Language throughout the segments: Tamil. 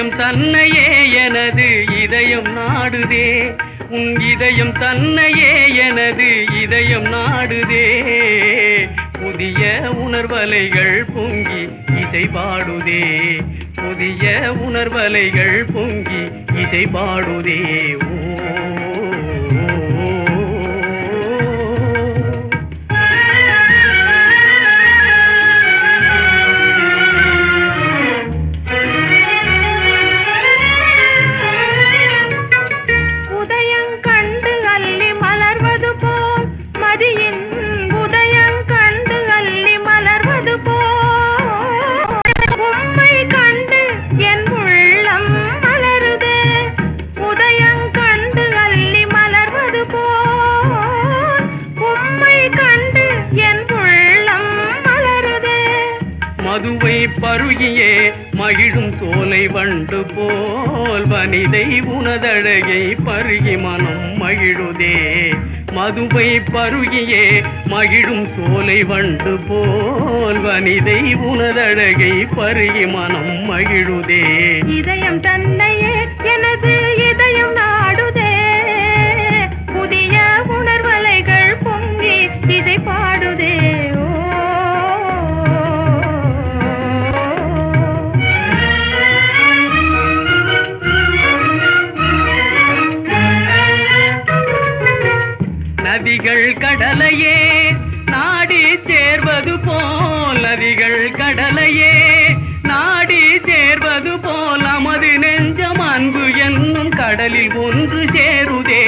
இதயம் தன்னையே எனது இதயம் நாடுதே உன் இதயம் தன்னையே எனது இதயம் நாடுதே புதிய உணர்வலைகள் பொங்கி இசை பாடுதே புதிய உணர்வலைகள் பொங்கி இசை பாடுதே ஓ உதயம் கண்டு அள்ளி மலர்வது போல் மதியின் உதயம் கண்டு அள்ளி மலர்வது போல் உம்மை கண்டு என் உள்ளம் மலருதே உதயம் கண்டு அள்ளி மலர்வது போல் உம்மை கண்டு என் உள்ளம் மலருதே மதுவை பருகியே மகிழும் சோலை வண்டு போல் வனிதை உனதழகை பருகி மனம் மகிழுதே மதுவை பருகியே மகிழும் சோலை வண்டு போல் வனிதை உனதழகை பருகி மனம் மகிழுதே இதயம் தன்னையே எனது இதயம் நாடுதே புதிய உணர்வலைகள் பொங்கி இதை பாடுதே ஓ. நதிகள் கடலையே நாடி சேர்வது போல் நதிகள் கடலையே நாடி சேர்வது போல் நமது நெஞ்சம் அன்பு என்னும் கடலில் ஒன்று சேருதே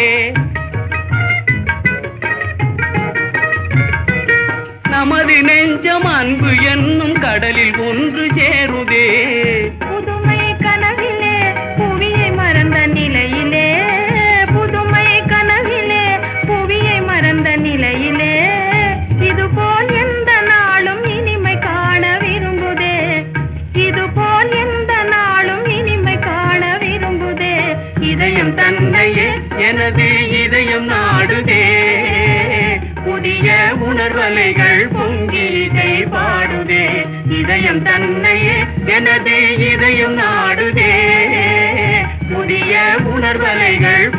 நமது நெஞ்சம் அன்பு என்னும் கடலில் ஒன்று சேருதே புதுமை கனவிலே புவியை மறந்த நிலையிலே புதுமை கனவிலே புவியை மறந்த நிலையிலே இதுபோல் எந்த நாளும் இனிமை காண விரும்புதே இதுபோல் எந்த நாளும் இனிமை காண விரும்புதே இதயம் தன்னையே எனது இதயம் நாடுதே புதிய உணர்வலைகள் பொங்கி இதை பாடுதே இதயம் தன்னையே எனது இதயம் நாடுதே புதிய உணர்வலைகள்